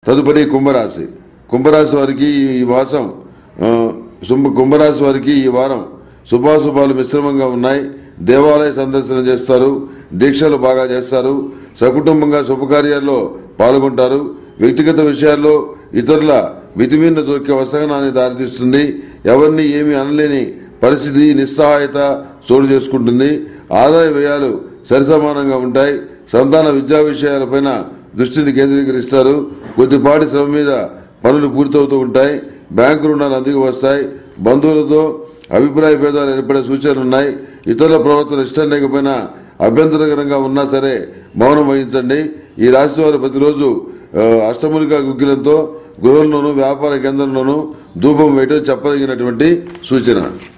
తదుపరి కుంభరాశి కుంభరాశి వారికి ఈ మాసం ఆ, శుంభ కుంభరాశి వారికి ఈ వారం శుభాశుభాలు మిశ్రమంగా ఉన్నాయి దేవాలయ సందర్శన చేస్తారు దీక్షలు బాగా చేస్తారు సకుటుంబంగా శుభకార్యాల్లో పాల్గొంటారు వ్యక్తిగత విషయాల్లో ఇతరుల మితిమీరిన దొరికే వసగనాన్ని దారితీస్తుంది ఎవరిని ఏమీ అనలేని పరిస్థితి నిస్సహాయత చోటు చేసుకుంటుంది ఆదాయ వ్యయాలు సరిసమానంగా ఉంటాయి సంతాన విద్యా విషయాలపైన దృష్టిని కేంద్రీకరిస్తారు కొద్దిపాటి శ్రమ మీద పనులు పూర్తవుతూ ఉంటాయి బ్యాంకు రుణాలు అందుకు వస్తాయి బంధువులతో అభిప్రాయ భేదాలు ఏర్పడే సూచనలు ఉన్నాయి ఇతరుల ప్రవర్తన ఇష్టం లేకపోయినా అభ్యంతరకరంగా ఉన్నా సరే మౌనం వహించండి ఈ రాశి వారు ప్రతిరోజు ఆ, అష్టములికా గుగ్గిలంతో గృహంలోనూ వ్యాపార కేంద్రంలోనూ ధూపం వేయటం చెప్పదగినటువంటి సూచన